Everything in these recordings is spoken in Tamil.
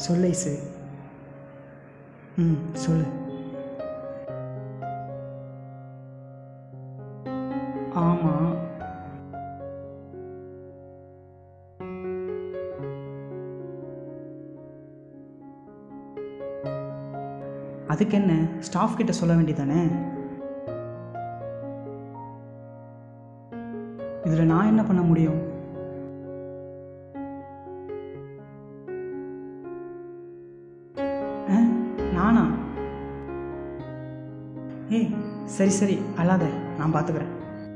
சொல்லு ஐசு ம் சொல்லு ஆமாம் அதுக்கு என்ன ஸ்டாஃப் கிட்ட சொல்ல வேண்டியதானே இதில் நான் என்ன பண்ண முடியும் ஆ நானா ஏய் சரி சரி அழாத நான் பார்த்துக்கிறேன்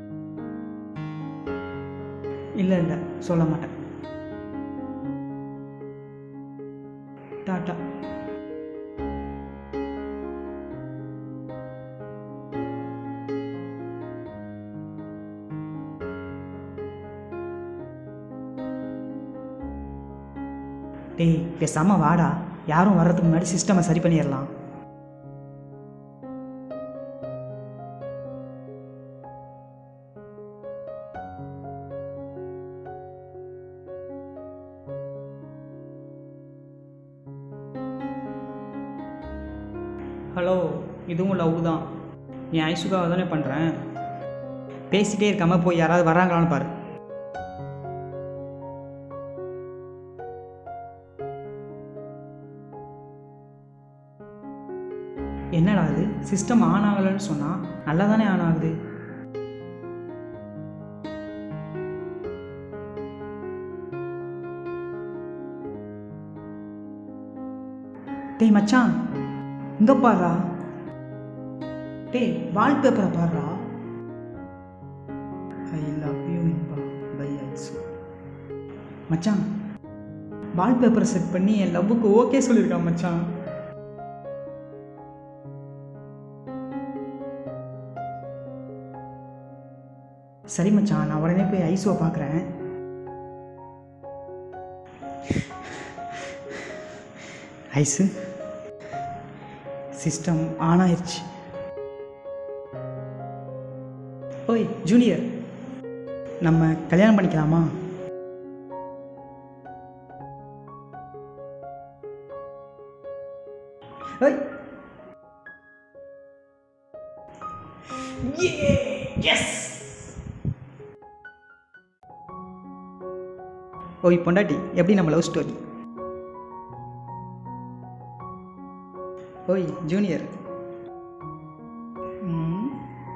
இல்லை இல்லை சொல்ல மாட்டேன் டாட்டா டேய் பேசாம வாடா யாரும் வர்றதுக்கு முன்னாடி சிஸ்டமை சரி பண்ணிடலாம் ஹலோ இதுவும் லவ் தான் என் ஐசுக்காக தானே பண்ணுறேன் பேசிட்டே இருக்காம போய் யாராவது வராங்களான்னு பாரு என்னடா அது சிஸ்டம் ஆன் ஆகலைன்னு சொன்னால் நல்லா தானே ஆன் ஆகுது டேய் மச்சான் இங்க பாருடா டேய் வால்பேப்பரை பாருடா I love you Inba by Isu மச்சான் வால்பேப்பரை செட் பண்ணி என் லவ்வுக்கு ஓகே சொல்லியிருக்கான் மச்சான் சரி மச்சான் நான் உடனே போய் ஐசுவை பார்க்குறேன் ஐஸு சிஸ்டம் ஆன் ஆயிடுச்சு ஓய் ஜூனியர் நம்ம கல்யாணம் பண்ணிக்கலாமா ஓய் எஸ் ஓய் பொண்டாட்டி எப்படி நம்ம லவ் ஸ்டோரி ஓய் ஜூனியர் ம்.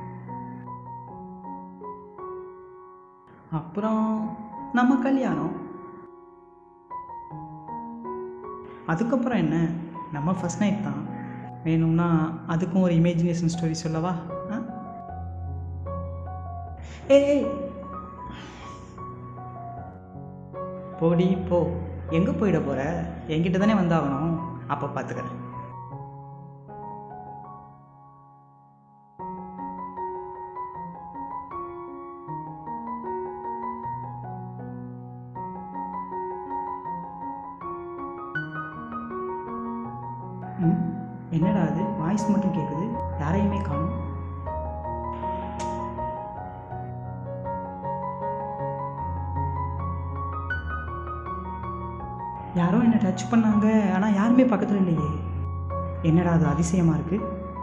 அப்புறம் நம்ம கல்யாணம் அதுக்கப்புறம் என்ன நம்ம ஃபர்ஸ்ட் நைட் தான் வேணும்னா அதுக்கும் ஒரு இமேஜினேஷன் ஸ்டோரி சொல்லவா ஆ ஏய் ஏய். போடி போ எங்கே போயிட போகிற என்கிட்ட தானே வந்தாகணும் அப்போ பார்த்துக்கிறேன் ம் என்னடா அது வாய்ஸ் மட்டும் கேட்குது யாரையுமே காணும் யாரோ என்னை டச் பண்ணாங்க ஆனால் யாருமே பக்கத்தில் இல்லையே என்னடா அது அதிசயமாக இருக்கு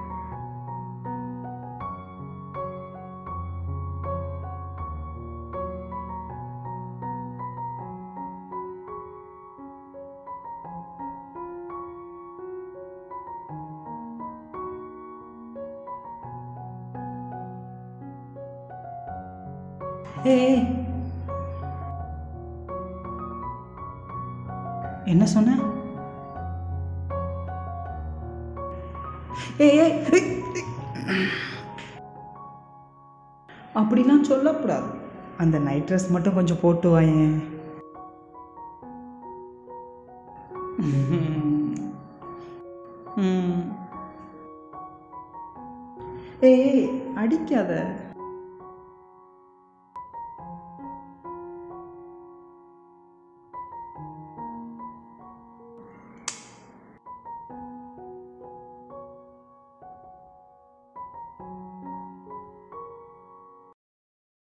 ஏய் என்ன சொன்ன ஏய் ஏய், ஏய். அப்படிலாம் சொல்லக்கூடாது அந்த நைட் ட்ரெஸ் மட்டும் கொஞ்சம் போட்டு வாயேன் ம். ஏய் ஏய், அடிக்காத